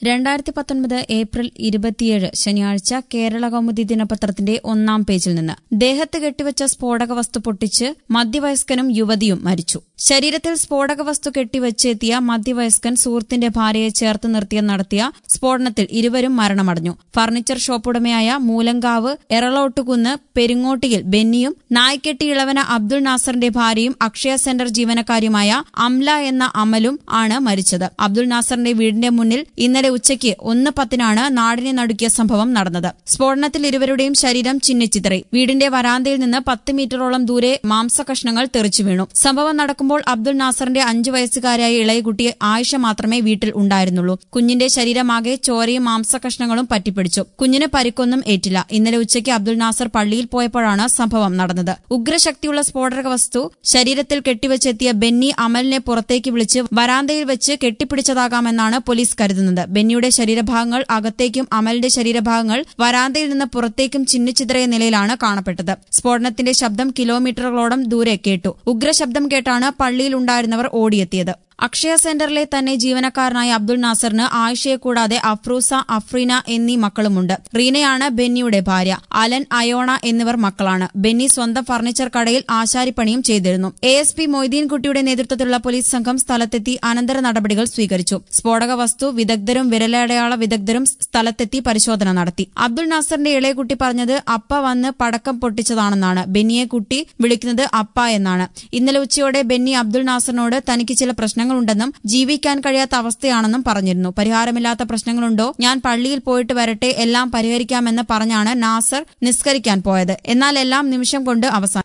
രണ്ടായിരത്തി പത്തൊൻപത് ഏപ്രിൽ ഇരുപത്തിയേഴ് ശനിയാഴ്ച കേരള കൗമുദി ദിനപത്രത്തിന്റെ ഒന്നാം പേജിൽ നിന്ന് ദേഹത്ത് കെട്ടിവച്ച സ്ഫോടക വസ്തു പൊട്ടിച്ച് മധ്യവയസ്കനും യുവതിയും മരിച്ചു ശരീരത്തിൽ സ്ഫോടക വസ്തു കെട്ടിവച്ചെത്തിയ മധ്യവയസ്കൻ സുഹൃത്തിന്റെ ഭാര്യയെ ചേർത്ത് നിർത്തിയ നടത്തിയ സ്ഫോടനത്തിൽ ഇരുവരും മരണമടഞ്ഞു ഫർണിച്ചർ ഷോപ്പുടമയായ മൂലങ്കാവ് എറളോട്ടുകുന്ന് പെരിങ്ങോട്ടിയിൽ ബെന്നിയും നായ്ക്കെട്ടി ഇളവന അബ്ദുൾ നാസറിന്റെ ഭാര്യയും അക്ഷയ സെന്റർ ജീവനക്കാരിയുമായ അംല എന്ന അമലും ആണ് മരിച്ചത് അബ്ദുൾ നാസറിന്റെ വീടിന്റെ മുന്നിൽ ഇന്നലെ ഉച്ചയ്ക്ക് ഒന്ന് പത്തിനാണ് നാടിനെ നടുക്കിയ സംഭവം നടന്നത് സ്ഫോടനത്തിൽ ഇരുവരുടെയും ശരീരം ചിന്നിച്ചിതറി വീടിന്റെ വരാന്തയിൽ നിന്ന് പത്ത് മീറ്ററോളം ദൂരെ മാംസകഷ്ണങ്ങൾ തെറിച്ചു വീണു സംഭവം നടക്കുമ്പോൾ അബ്ദുൾ നാസറിന്റെ അഞ്ചു വയസ്സുകാരായ ഇളയകുട്ടി ആയിഷ മാത്രമേ വീട്ടിൽ ഉണ്ടായിരുന്നുള്ളൂ കുഞ്ഞിന്റെ ശരീരമാകെ ചോരയും മാംസകഷ്ണങ്ങളും പറ്റിപ്പിടിച്ചു കുഞ്ഞിന് പരിക്കൊന്നും ഏറ്റില്ല ഇന്നലെ ഉച്ചയ്ക്ക് അബ്ദുൾ നാസർ പള്ളിയിൽ പോയപ്പോഴാണ് സംഭവം നടന്നത് ഉഗ്രശക്തിയുള്ള സ്ഫോടക വസ്തു ശരീരത്തിൽ കെട്ടിവെച്ചെത്തിയ ബെന്നി അമലിനെ പുറത്തേക്ക് വിളിച്ച് വരാന്തയിൽ വെച്ച് കെട്ടിപ്പിടിച്ചതാകാമെന്നാണ് പോലീസ് കരുതുന്നത് ബെന്നിയുടെ ശരീരഭാഗങ്ങൾ അകത്തേക്കും അമലിന്റെ ശരീരഭാഗങ്ങൾ വരാന്തയിൽ നിന്ന് പുറത്തേക്കും ചിന്നിച്ചിതറിയ നിലയിലാണ് കാണപ്പെട്ടത് സ്ഫോടനത്തിന്റെ ശബ്ദം കിലോമീറ്ററുകളോളം ദൂരെ കേട്ടു ഉഗ്രശബ്ദം കേട്ടാണ് പള്ളിയിൽ ഉണ്ടായിരുന്നവർ ഓടിയെത്തിയത് അക്ഷയ സെന്ററിലെ തന്നെ ജീവനക്കാരനായ അബ്ദുൾ നാസറിന് ആയിഷയെ കൂടാതെ അഫ്രൂസ അഫ്രീന എന്നീ മക്കളുമുണ്ട് റീനയാണ് ബെന്നിയുടെ ഭാര്യ അലൻ അയോണ എന്നിവർ മക്കളാണ് ബെന്നി സ്വന്തം ഫർണിച്ചർ കടയിൽ ആശാരിപ്പണിയും ചെയ്തിരുന്നു എ എസ് പി മൊയ്തീൻകുട്ടിയുടെ നേതൃത്വത്തിലുള്ള പോലീസ് സംഘം സ്ഥലത്തെത്തി അനന്തര നടപടികൾ സ്വീകരിച്ചു സ്ഫോടക വസ്തു വിദഗ്ധരും വിരലടയാള വിദഗ്ധരും സ്ഥലത്തെത്തി പരിശോധന നടത്തി അബ്ദുൾ നാസറിന്റെ ഇളയകുട്ടി പറഞ്ഞത് അപ്പ വന്ന് പടക്കം പൊട്ടിച്ചതാണെന്നാണ് ബെന്നിയെ കുട്ടി വിളിക്കുന്നത് അപ്പ എന്നാണ് ഇന്നലെ ഉച്ചയോടെ ബെന്നി അബ്ദുൾ നാസറിനോട് തനിക്ക് ചില പ്രശ്നങ്ങളുണ്ടെന്നും ജീവിക്കാൻ കഴിയാത്ത അവസ്ഥയാണെന്നും പറഞ്ഞിരുന്നു പരിഹാരമില്ലാത്ത പ്രശ്നങ്ങളുണ്ടോ ഞാൻ പള്ളിയിൽ പോയിട്ട് വരട്ടെ എല്ലാം പരിഹരിക്കാമെന്ന് പറഞ്ഞാണ് നാസർ നിസ്കരിക്കാൻ പോയത് എന്നാൽ എല്ലാം നിമിഷം കൊണ്ട് അവസാനം